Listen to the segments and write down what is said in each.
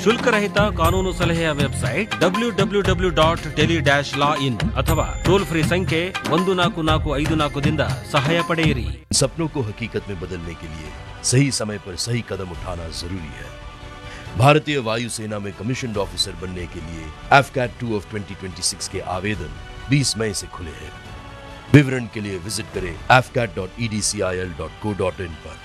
ಶುಲ್ಕರಹಿತ ಕಾನೂನು ಸಲಹೆಯ website W W W dot Delhi dash law in ಅಥವಾ ಟೋಲ್ ಫ್ರೀ ಸಂಖ್ಯೆ ಒಂದು ನಾಲ್ಕು ನಾಲ್ಕು ಐದು ನಾಲ್ಕದಿಂದ ಸಹಾಯ ಪಡೆಯಿರಿ सपनों को हकीकत में बदलने के लिए सही समय पर सही कदम उठाना जरूरी है भारतीय वायुसेना में कमीशन ऑफिसर बनने के लिए एफकैट टू ऑफ 2026 के आवेदन 20 मई से खुले हैं विवरण के लिए विजिट करें afcat.edcil.co.in पर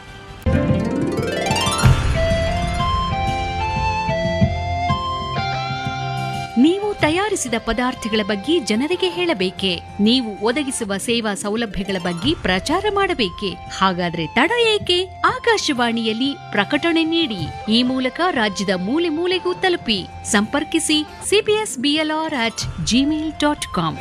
ನೀವು ತಯಾರಿಸಿದ ಪದಾರ್ಥಗಳ ಬಗ್ಗೆ ಜನರಿಗೆ ಹೇಳಬೇಕೆ ನೀವು ಒದಗಿಸುವ ಸೇವಾ ಸೌಲಭ್ಯಗಳ ಬಗ್ಗೆ ಪ್ರಚಾರ ಮಾಡಬೇಕೆ ಹಾಗಾದ್ರೆ ತಡ ಏಕೆ ಆಕಾಶವಾಣಿಯಲ್ಲಿ ಪ್ರಕಟಣೆ ನೀಡಿ ಈ ಮೂಲಕ ರಾಜ್ಯದ ಮೂಲೆ ಮೂಲೆಗೂ ತಲುಪಿ ಸಂಪರ್ಕಿಸಿ C B S B L R at Gmail dot com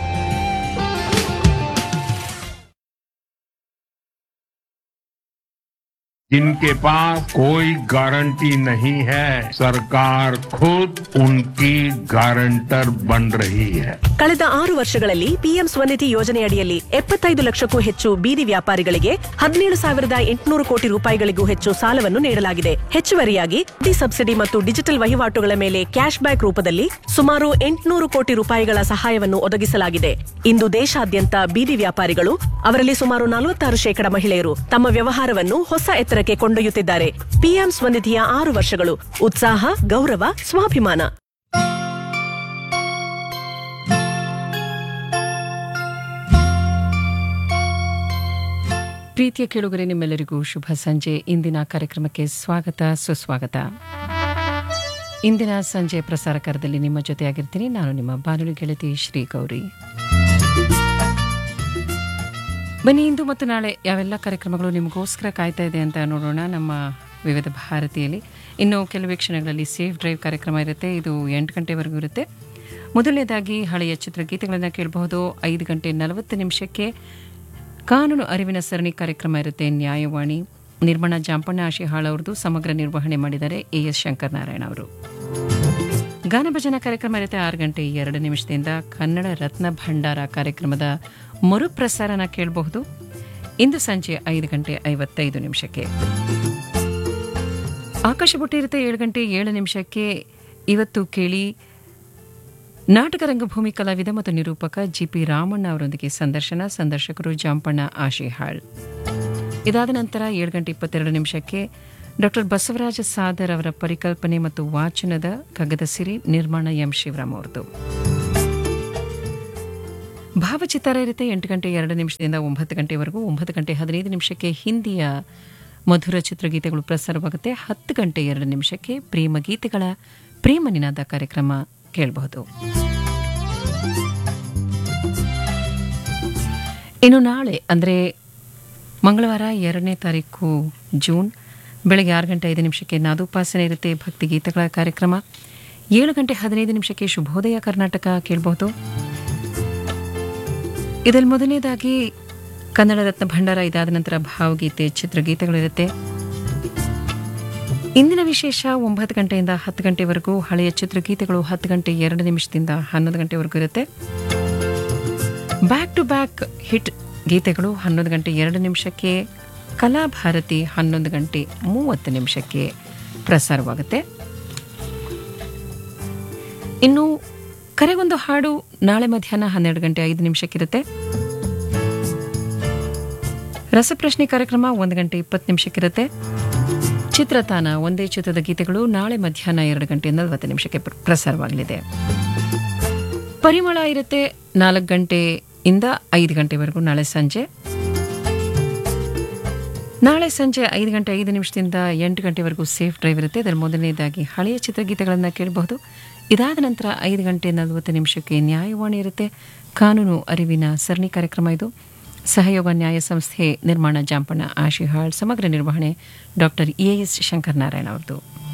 जिनके पास कोई गारंटी नहीं है सरकार खुद उनकी गारंटर बन रही है ಕಳೆದ ಆರು ವರ್ಷಗಳಲ್ಲಿ ಪಿಎಂ ಸ್ವನಿಧಿ ಯೋಜನೆಯಡಿಯಲ್ಲಿ ಎಪ್ಪತ್ತೈದು ಲಕ್ಷಕ್ಕೂ ಹೆಚ್ಚು ಬೀದಿ ವ್ಯಾಪಾರಿಗಳಿಗೆ ಹದಿನೇಳು ಸಾವಿರದ ಎಂಟುನೂರು ಕೋಟಿ ರೂಪಾಯಿಗಳಿಗೂ ಹೆಚ್ಚು ಸಾಲವನ್ನು ನೀಡಲಾಗಿದೆ ಹೆಚ್ಚುವರಿಯಾಗಿ ಡಿ ಸಬ್ಸಿಡಿ ಮತ್ತು ಡಿಜಿಟಲ್ ವಹಿವಾಟುಗಳ ಮೇಲೆ ಕ್ಯಾಶ್ ಬ್ಯಾಕ್ ರೂಪದಲ್ಲಿ ಸುಮಾರು ಎಂಟುನೂರು ಕೋಟಿ ರೂಪಾಯಿಗಳ ಸಹಾಯವನ್ನು ಒದಗಿಸಲಾಗಿದೆ ಇಂದು ದೇಶಾದ್ಯಂತ ಬೀದಿ ವ್ಯಾಪಾರಿಗಳು ಅವರಲ್ಲಿ ಸುಮಾರು ನಲವತ್ತಾರು ಶೇಕಡ ಮಹಿಳೆಯರು ತಮ್ಮ ವ್ಯವಹಾರವನ್ನು ಹೊಸ ಎತ್ತರಕ್ಕೆ ಕೊಂಡೊಯ್ಯುತ್ತಿದ್ದಾರೆ ಪಿಎಂ ಸ್ವನಿಧಿಯ ಆರು ವರ್ಷಗಳು ಉತ್ಸಾಹ ಗೌರವ ಸ್ವಾಭಿಮಾನ ಪ್ರೀತಿಯ ಕೇಳುಗರೆ ನಿಮ್ಮೆಲ್ಲರಿಗೂ ಶುಭ ಸಂಜೆ ಇಂದಿನ ಕಾರ್ಯಕ್ರಮಕ್ಕೆ ಸ್ವಾಗತ ಸುಸ್ವಾಗತ ಇಂದಿನ ಸಂಜೆ ಪ್ರಸಾರಕಾರದಲ್ಲಿ ನಿಮ್ಮ ಜೊತೆಯಾಗಿರ್ತೀನಿ ನಾನು ನಿಮ್ಮ ಬಾನುಲಿ ಗೆಳತಿ ಶ್ರೀ ಗೌರಿ ಬನ್ನಿ ಇಂದು ಮತ್ತು ನಾಳೆ ಯಾವೆಲ್ಲ ಕಾರ್ಯಕ್ರಮಗಳು ನಿಮಗೋಸ್ಕರ ಕಾಯ್ತಾ ಇದೆ ಅಂತ ನೋಡೋಣ ನಮ್ಮ ವಿವಿಧ ಭಾರತೀಯಲ್ಲಿ ಇನ್ನು ಕೆಲವೇ ಕ್ಷಣಗಳಲ್ಲಿ ಸೇಫ್ ಡ್ರೈವ್ ಕಾರ್ಯಕ್ರಮ ಇರುತ್ತೆ ಇದು ಎಂಟು ಗಂಟೆವರೆಗೂ ಇರುತ್ತೆ ಮೊದಲನೇದಾಗಿ ಹಳೆಯ ಚಿತ್ರಗೀತೆಗಳನ್ನು ಕೇಳಬಹುದು ಐದು ಗಂಟೆ ನಲವತ್ತು ನಿಮಿಷಕ್ಕೆ ಕಾನೂನು ಅರಿವಿನ ಸರಣಿ ಕಾರ್ಯಕ್ರಮ ಇರುತ್ತೆ ನ್ಯಾಯವಾಣಿ ನಿರ್ಮಣ ಜಾಂಪಣ್ಣ ಆಶಿಹಾಳ್ ಅವ್ರದ್ದು ಸಮಗ್ರ ನಿರ್ವಹಣೆ ಮಾಡಿದ್ದಾರೆ ಎ ಎಸ್ ಶಂಕರ್ ನಾರಾಯಣ ಅವರು ಗಾನಭಜನ ಕಾರ್ಯಕ್ರಮ ಇರುತ್ತೆ ಆರು ಗಂಟೆ ಎರಡು ನಿಮಿಷದಿಂದ ಕನ್ನಡ ರತ್ನ ಭಂಡಾರ ಕಾರ್ಯಕ್ರಮದ ಮರುಪ್ರಸಾರನ ಕೇಳಬಹುದು ಇಂದು ಸಂಜೆ ಐದು ಗಂಟೆ ಐವತ್ತೈದು ನಿಮಿಷಕ್ಕೆ ಆಕಾಶ ಬುಟ್ಟಿ ಇರುತ್ತೆ ಏಳು ಗಂಟೆ ಏಳು ನಿಮಿಷಕ್ಕೆ ಇವತ್ತು ಕೇಳಿ ನಾಟಕ ರಂಗಭೂಮಿ ಕಲಾವಿದ ಮತ್ತು ನಿರೂಪಕ ಜಿಪಿ ರಾಮಣ್ಣ ಅವರೊಂದಿಗೆ ಸಂದರ್ಶನ ಸಂದರ್ಶಕರು ಜಾಂಪಣ್ಣ ಆಶಿಹಾಳ್ ಇದಾದ ನಂತರ ಏಳು ಗಂಟೆ ಇಪ್ಪತ್ತೆರಡು ನಿಮಿಷಕ್ಕೆ ಡಾಕ್ಟರ್ ಬಸವರಾಜ ಸಾದರ್ ಅವರ ಪರಿಕಲ್ಪನೆ ಮತ್ತು ವಾಚನದ ಕಗ್ಗದ ಸಿರಿ ನಿರ್ಮಾಣ ಎಂ ಶಿವರಾಮ್ ಅವರದು ಭಾವಚಿತ್ರ ಇರುತ್ತೆ ಎಂಟು ಗಂಟೆ ಎರಡು ನಿಮಿಷದಿಂದ ಒಂಬತ್ತು ಗಂಟೆವರೆಗೂ ಒಂಬತ್ತು ಗಂಟೆ ಹದಿನೈದು ನಿಮಿಷಕ್ಕೆ ಹಿಂದಿಯ ಮಧುರ ಚಿತ್ರಗೀತೆಗಳು ಪ್ರಸಾರವಾಗುತ್ತೆ ಹತ್ತು ಗಂಟೆ ಎರಡು ನಿಮಿಷಕ್ಕೆ ಪ್ರೇಮ ಗೀತೆಗಳ ಪ್ರೇಮ ನಿನಾದ ಕಾರ್ಯಕ್ರಮ ಕೇಳಬಹುದು ಇನ್ನು ನಾಳೆ ಅಂದರೆ ಮಂಗಳವಾರ ಎರಡನೇ ತಾರೀಕು ಜೂನ್ ಬೆಳಗ್ಗೆ ಆರು ಗಂಟೆ ಐದು ನಿಮಿಷಕ್ಕೆ ನಾದೋಪಾಸನೆ ಇರುತ್ತೆ ಭಕ್ತಿ ಗೀತೆಗಳ ಕಾರ್ಯಕ್ರಮ ಏಳು ಗಂಟೆ ಹದಿನೈದು ನಿಮಿಷಕ್ಕೆ ಶುಭೋದಯ ಕರ್ನಾಟಕ ಕೇಳಬಹುದು ಇದರಲ್ಲಿ ಮೊದಲನೇದಾಗಿ ಕನ್ನಡ ರತ್ನ ಭಂಡಾರ ಇದಾದ ನಂತರ ಭಾವಗೀತೆ ಚಿತ್ರಗೀತೆಗಳಿರುತ್ತೆ ಇಂದಿನ ವಿಶೇಷ ಒಂಬತ್ತು ಗಂಟೆಯಿಂದ ಹತ್ತು ಗಂಟೆವರೆಗೂ ಹಳೆಯ ಚಿತ್ರಗೀತೆಗಳು ಹತ್ತು ಗಂಟೆ ಎರಡು ನಿಮಿಷದಿಂದ ಹನ್ನೊಂದು ಗಂಟೆವರೆಗೂ ಇರುತ್ತೆ ಬ್ಯಾಕ್ ಟು ಬ್ಯಾಕ್ ಹಿಟ್ ಗೀತೆಗಳು ಹನ್ನೊಂದು ಗಂಟೆ ಎರಡು ನಿಮಿಷಕ್ಕೆ ಕಲಾಭಾರತಿ ಹನ್ನೊಂದು ಗಂಟೆ ಮೂವತ್ತು ನಿಮಿಷಕ್ಕೆ ಪ್ರಸಾರವಾಗುತ್ತೆ ಇನ್ನು ಕರೆಗೊಂದು ಹಾಡು ನಾಳೆ ಮಧ್ಯಾಹ್ನ ಹನ್ನೆರಡು ಗಂಟೆ ಐದು ನಿಮಿಷಕ್ಕಿರುತ್ತೆ ರಸಪ್ರಶ್ನೆ ಕಾರ್ಯಕ್ರಮ ಒಂದು ಗಂಟೆ ಇಪ್ಪತ್ತು ನಿಮಿಷಕ್ಕಿರುತ್ತೆ ಚಿತ್ರತಾನ ಒಂದೇ ಚಿತ್ರದ ಗೀತೆಗಳು ನಾಳೆ ಮಧ್ಯಾಹ್ನ ಎರಡು ಗಂಟೆ ನಲವತ್ತು ನಿಮಿಷಕ್ಕೆ ಪ್ರ- ಪ್ರಸಾರವಾಗಲಿದೆ ಪರಿಮಳ ಇರುತ್ತೆ ನಾಲ್ಕು ಗಂಟೆಯಿಂದ ಐದು ಗಂಟೆವರೆಗೂ ನಾಳೆ ಸಂಜೆ ನಾಳೆ ಸಂಜೆ ಐದು ಗಂಟೆ ಐದು ನಿಮಿಷದಿಂದ ಎಂಟು ಗಂಟೆವರೆಗೂ ಸೇಫ್ ಡ್ರೈವ್ ಇರುತ್ತೆ ಇದರ ಮೊದಲನೇದಾಗಿ ಹಳೆಯ ಚಿತ್ರಗೀತೆಗಳನ್ನು ಕೇಳಬಹುದು ಇದಾದ ನಂತರ ಐದು ಗಂಟೆ ನಲವತ್ತು ನಿಮಿಷಕ್ಕೆ ನ್ಯಾಯವಾಣಿ ಇರುತ್ತೆ ಕಾನೂನು ಅರಿವಿನ ಸರಣಿ ಕಾರ್ಯಕ್ರಮ ಇದು ಸಹಯೋಗ ನ್ಯಾಯ ಸಂಸ್ಥೆ ನಿರ್ಮಾಣ ಜಾಂಪಣ್ಣ ಆಶಿಹಾಳ್ ಸಮಗ್ರ ನಿರ್ವಹಣೆ doctor A S Shankar Narayana ಅವರದು